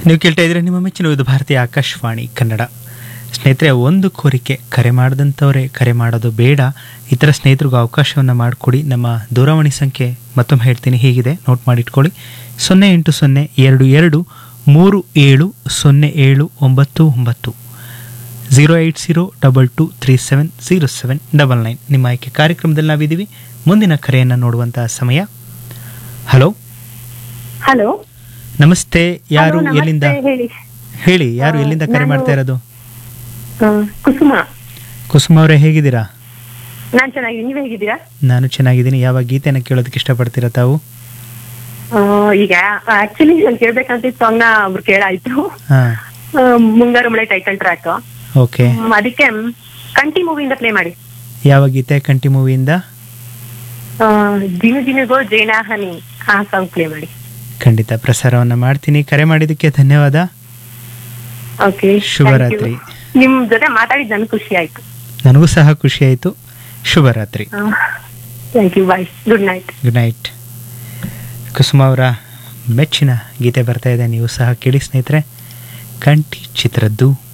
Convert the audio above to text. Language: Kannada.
ನೀವು ಕೇಳ್ತಾ ಇದ್ರೆ ನಿಮ್ಮ ಮೆಚ್ಚಿನ ಇದು ಭಾರತೀಯ ಆಕಾಶವಾಣಿ ಕನ್ನಡ ಸ್ನೇಹಿತರೆ ಒಂದು ಕೋರಿಕೆ ಕರೆ ಮಾಡದಂಥವರೇ ಕರೆ ಮಾಡೋದು ಬೇಡ ಇತರ ಸ್ನೇಹಿತರಿಗೂ ಅವಕಾಶವನ್ನು ಮಾಡಿಕೊಡಿ ನಮ್ಮ ದೂರವಾಣಿ ಸಂಖ್ಯೆ ಮತ್ತೊಮ್ಮೆ ಹೇಳ್ತೀನಿ ಹೀಗಿದೆ ನೋಟ್ ಮಾಡಿಟ್ಕೊಳ್ಳಿ ಸೊನ್ನೆ ಎಂಟು ಸೊನ್ನೆ ಎರಡು ಎರಡು ಮೂರು ಏಳು ಸೊನ್ನೆ ಏಳು ಒಂಬತ್ತು ಒಂಬತ್ತು zero eight zero double two three seven zero seven double nine ನಿಮ್ಮ ಆಯ್ಕೆ ಕಾರ್ಯಕ್ರಮದಲ್ಲಿ ನಾವಿದ್ದೀವಿ ಮುಂದಿನ ಕರೆಯನ್ನು ನೋಡುವಂತಹ ಸಮಯ ಹಲೋ ಹಲೋ ನಮಸ್ತೆ ಯಾರು ಹಲೋ, ನಮಸ್ತೆ, ಎಲ್ಲಿಂದ ಹೇಳಿ ಹೇಳಿ ಯಾರು ಆ, ಎಲ್ಲಿಂದ ಕರೆ ನಾನು- ಮಾಡ್ತಾ ಇರೋದು ಆ, ಕುಸುಮ ಕುಸುಮ ಅವರೇ ಹೇಗಿದ್ದೀರಾ ನಾನ್ ಚೆನ್ನಾಗಿದ್ದೀನಿ ನೀವ್ ಹೇಗಿದ್ದೀರಾ ನಾನು ಚೆನ್ನಾಗಿದ್ದೀನಿ ಯಾವ ಗೀತೆನ ಕೇಳೋದಕ್ಕೆ ಇಷ್ಟಪಡ್ತೀರಾ ತಾವು ಆ, ಈಗ ಆಕ್ಚುಲಿ ನಾನು ಕೇಳ್ಬೇಕಂತ ಸಾಂಗ್ ನ ಅವ್ರು ಕೇಳಾಯ್ತು ಹಾಂ ಆ, ಮುಂಗಾರು ಮಳೆ ಟೈಟಲ್ ಟ್ರ್ಯಾಕ್ ಓಕೆ ಅದಕ್ಕೆ ಕಂಟಿ ಮೂವಿಯಿಂದ ಪ್ಲೇ ಮಾಡಿ ಯಾವ ಗೀತೆ ಕಂಟಿ ಮೂವಿಯಿಂದ ಆ, ದಿನ ದಿನಗೋ ಜೇನ ಹನಿ ಆ ಸಾಂಗ್ ಪ್ಲೇ ಮಾಡಿ ಖಂಡಿತ ಪ್ರಸಾರವನ್ನು ಮಾಡ್ತೀನಿ ಕರೆ ಮಾಡಿದ್ದಕ್ಕೆ ಧನ್ಯವಾದ ಓಕೆ ಶುಭರಾತ್ರಿ. ನಿಮ್ ಜೊತೆ ಮಾತಾಡಿದ್ ನನ್ಗೆ ಖುಷಿ ಆಯ್ತು ನನಗೂ ಸಹ ಖುಷಿ ಆಯಿತು ಶುಭರಾತ್ರಿ thank you bye good night good night Kusuma ಅವರ ಮೆಚ್ಚಿನ ಗೀತೆ ಬರ್ತಾ ಇದೆ ನೀವು ಸಹ ಕೇಳಿ ಸ್ನೇಹಿತರೆ ಕಂಠಿ ಚಿತ್ರದ್ದು